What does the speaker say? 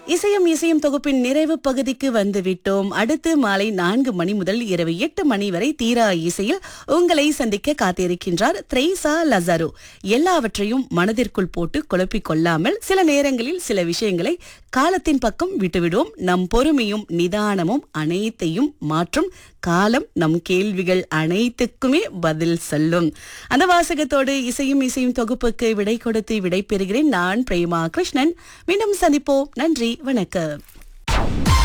இசையும் இசையும் தொகுப்பின் நிறைவு பகுதிக்கு வந்துவிட்டோம் அடுத்து மாலை நான்கு மணி முதல் இரவு எட்டு மணி வரை தீரா இசையில் உங்களை சந்திக்க காத்திருக்கின்றார் த்ரேசா லசாரோ எல்லாவற்றையும் மனதிற்குள் போட்டு குழப்பிக் கொள்ளாமல் சில நேரங்களில் சில விஷயங்களை காலத்தின் பக்கம் விட்டுவிடுவோம் நம் பொறுமையும் நிதானமும் அனைத்தையும் மாற்றும் காலம் நம் கேள்விகள் அனைத்துக்குமே பதில் சொல்லும் அந்த வாசகத்தோடு இசையும் இசையும் தொகுப்புக்கு விடை கொடுத்து விடை பெறுகிறேன் நான் பிரேமா கிருஷ்ணன் மீண்டும் சந்திப்போம் நன்றி வணக்கம்